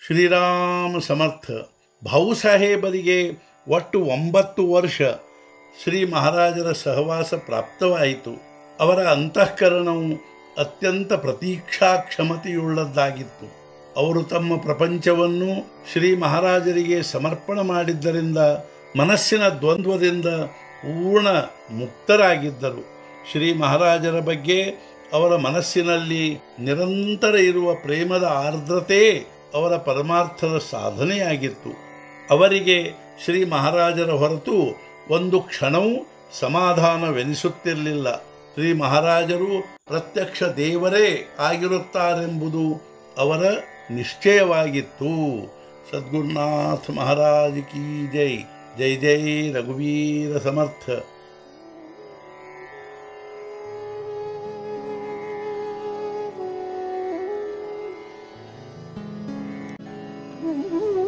ಶ್ರೀರಾಮ ಸಮರ್ಥ ಭಾವುಸಾಹೇಬರಿಗೆ ಒಟ್ಟು ಒಂಬತ್ತು ವರ್ಷ ಶ್ರೀ ಮಹಾರಾಜರ ಸಹವಾಸ ಪ್ರಾಪ್ತವಾಯಿತು ಅವರ ಅಂತಃಕರಣವು ಅತ್ಯಂತ ಪ್ರತೀಕ್ಷಾ ಕ್ಷಮತೆಯುಳ್ಳದ್ದಾಗಿತ್ತು ಅವರು ತಮ್ಮ ಪ್ರಪಂಚವನ್ನು ಶ್ರೀ ಮಹಾರಾಜರಿಗೆ ಸಮರ್ಪಣೆ ಮಾಡಿದ್ದರಿಂದ ಮನಸ್ಸಿನ ದ್ವಂದ್ವದಿಂದ ಪೂರ್ಣ ಮುಕ್ತರಾಗಿದ್ದರು ಶ್ರೀ ಮಹಾರಾಜರ ಬಗ್ಗೆ ಅವರ ಮನಸ್ಸಿನಲ್ಲಿ ನಿರಂತರ ಇರುವ ಪ್ರೇಮದ ಆರ್ದ್ರತೆ ಅವರ ಪರಮಾರ್ಥದ ಸಾಧನೆಯಾಗಿತ್ತು ಅವರಿಗೆ ಶ್ರೀ ಮಹಾರಾಜರ ಹೊರತು ಒಂದು ಕ್ಷಣವೂ ಸಮಾಧಾನವೆನಿಸುತ್ತಿರಲಿಲ್ಲ ಶ್ರೀ ಮಹಾರಾಜರು ಪ್ರತ್ಯಕ್ಷ ದೇವರೇ ಆಗಿರುತ್ತಾರೆಂಬುದು ಅವರ ನಿಶ್ಚಯವಾಗಿತ್ತು ಸದ್ಗುರುನಾಥ ಮಹಾರಾಜ್ ಕಿ ಜೈ ಜೈ ಜೈ ರಘುವೀರ ಸಮರ್ಥ Mm-hmm.